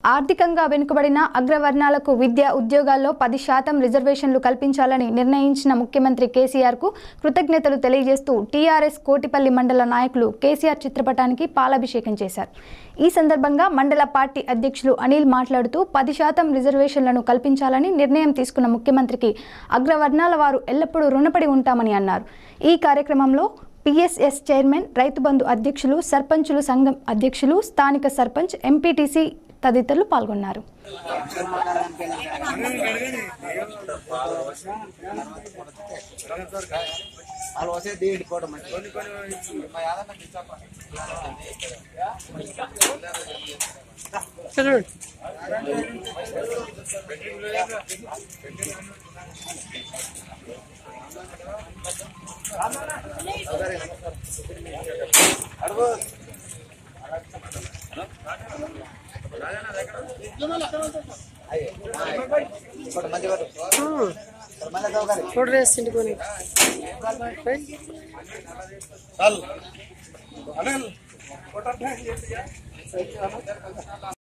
ఆర్థికంగా వెనుకబడిన అగ్రవర్ణాలకు విద్య ఉద్యోగాల్లో పది శాతం రిజర్వేషన్లు కల్పించాలని నిర్ణయించిన ముఖ్యమంత్రి కేసీఆర్కు కృతజ్ఞతలు తెలియజేస్తూ టీఆర్ఎస్ కోటిపల్లి మండల నాయకులు కేసీఆర్ చిత్రపటానికి పాలాభిషేకం చేశారు ఈ సందర్భంగా మండల పార్టీ అధ్యక్షులు అనిల్ మాట్లాడుతూ పది శాతం రిజర్వేషన్లను కల్పించాలని నిర్ణయం తీసుకున్న ముఖ్యమంత్రికి అగ్రవర్ణాల వారు ఎల్లప్పుడూ రుణపడి ఉంటామని అన్నారు ఈ కార్యక్రమంలో పిఎస్ఎస్ చైర్మన్ రైతు బంధు అధ్యక్షులు సర్పంచులు సంఘం అధ్యక్షులు స్థానిక సర్పంచ్ ఎంపీటీసీ తదితరులు పాల్గొన్నారు వాళ్ళు వస్తే దీంట్ కూడా మంచి ఇప్పుడు మంచి మళ్ళీ సౌకర్యం ఫోటో వేసింటి కొని చాలు